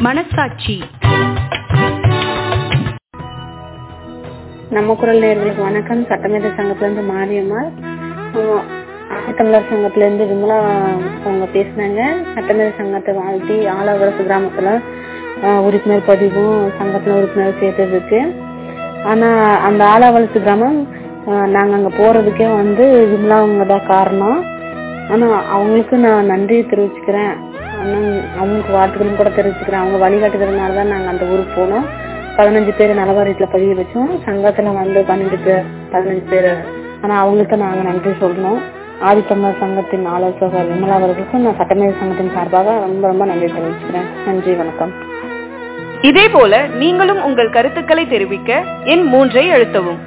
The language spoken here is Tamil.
மனசாட்சி நம்ம குரல் நேர்களுக்கு வணக்கம் சட்டமேதை சங்கத்திலிருந்து மாரியம்மாள் ஆஹ் ஆதித்தமிழர் சங்கத்திலிருந்து விமலா அவங்க பேசினாங்க சட்டமேதை சங்கத்தை வாழ்த்தி ஆலவரசு கிராமத்துல ஆஹ் உறுப்பினர் பதிவும் சங்கத்துல உறுப்பினர் சேர்த்ததுக்கு ஆனா அந்த ஆலாவலசு கிராமம் ஆஹ் நாங்க அங்க போறதுக்கே வந்து விமலா அவங்க தான் காரணம் ஆனா அவங்களுக்கு நான் நன்றி தெரிவிச்சுக்கிறேன் ஆனா அவங்களுக்கு வாழ்த்துக்களும் கூட தெரிவிச்சுக்கிறேன் அவங்க வழிகாட்டுறதுனால தான் நாங்க அந்த ஊருக்கு போனோம் பதினஞ்சு பேர் நலவாரியத்துல பதிவு வச்சோம் சங்கத்துல வந்து பன்னெண்டு பேர் பதினஞ்சு பேர் ஆனா அவங்களுக்கு நாங்க நன்றி சொல்லணும் ஆதித்தமிழர் சங்கத்தின் ஆலோசகர் விமலா அவர்களுக்கும் நான் சட்டமேதை சங்கத்தின் சார்பாக ரொம்ப ரொம்ப நன்றி தெரிவிச்சுக்கிறேன் நன்றி வணக்கம் இதே போல நீங்களும் உங்கள் கருத்துக்களை தெரிவிக்க எண் மூன்றை அழுத்தவும்